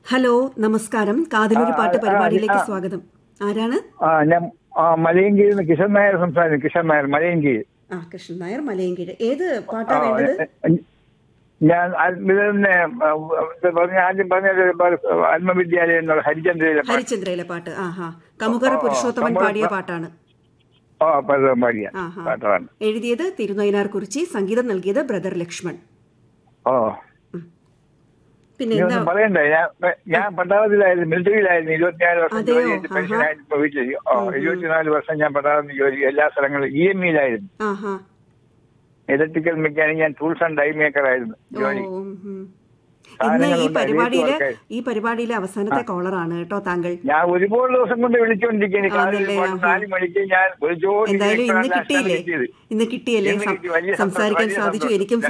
Hello നമസ്കാരം കാതിലൊരു ആ, പാട്ട് ആ, പരിപാടിയിലേക്ക് ആ. സ്വാഗതം ആരാണ് ആ ഞാൻ ആ മലയൻകീഴിൽ നിന്ന് കിഷൻ നായർ സംസാരിക്കുന്നു കിഷൻ നായർ മലയൻകീഴ് ആ കൃഷ്ണൻ നായർ മലയൻകീഴ് ഏത് പാട്ടാ ആ, വേണ്ടത് എ- എ- ഞാൻ ഇതിനെ പറഞ്ഞ ആദ്യം പറഞ്ഞത് ആത്മവിദ്യാലയം എന്നുള്ള ഹരിചന്ദ്രയിലെ പാട്ട് ഹരിചന്ദ്രയിലെ പാട്ട് ആഹാ കമുകറ ആ, ആ, പുരുഷോത്തമൻ കമുകറ- പാടിയ പാട്ടാണ് ആ പലതും പാടിയ ആഹാ പാട്ടാണ് എഴുതിയത് തിരുനയിനാർ കുറിച്ചി സംഗീതം നൽകിയത് ബ്രദർ ലക്ഷ്മൺ ഓ പിന്നെ നീ എന്താ ഒന്നും പറയണ്ടേ ഞാൻ ഞാൻ പട്ടാളത്തിലായിരുന്നു മിലിറ്ററിയിലായിരുന്നു ഇരുപത്തിനാല് വർഷം അതെയോ? ജോലി ചെയ്ത് ആഹാ. പെൻഷനായിട്ട് ഇപ്പൊ വീട്ടിൽ ഓ ഇരുപത്തിനാല് വർഷം ഞാൻ പട്ടാളത്തിൽ ജോലി എല്ലാ സ്ഥലങ്ങളിലും ഇ എം ഇയിലായിരുന്നു ആഹാ ഇലക്ട്രിക്കൽ മെക്കാനിക് ഞാൻ ടൂൾസ് ആൻഡ് ഡൈ മേക്കർ ആയിരുന്നു ഓ ജോലി ഉം, ഉം. ഇന്ന് സാധനങ്ങൾ ഈ ഉണ്ടായി, പരിപാടിയിലെ വീട്ടുകാർക്ക്. ഈ പരിപാടിയിലെ അവസാനത്തെ കോളറാണ് കേട്ടോ താങ്കൾ ഞാൻ ഒരുപാട് ദിവസം കൊണ്ട് വിളിച്ചുകൊണ്ടിരിക്കുന്നു കാലത്ത് ആണല്ലേ, ഒരു ആഹാ. നാല് മണിക്ക് ഞാൻ വിളിച്ചുകൊണ്ടിരിക്കുന്നു എന്തായാലും ഇന്ന് ഇപ്പോഴാണ് കിട്ടിയില്ലേ കിട്ടിയത്. ഇന്ന് കിട്ടിയല്ലേ ഇന്ന് സം- കിട്ടി, വലിയ സന്തോഷം, സംസാരിക്കാൻ വലിയ സാധിച്ചു സന്തോഷം. എനിക്കും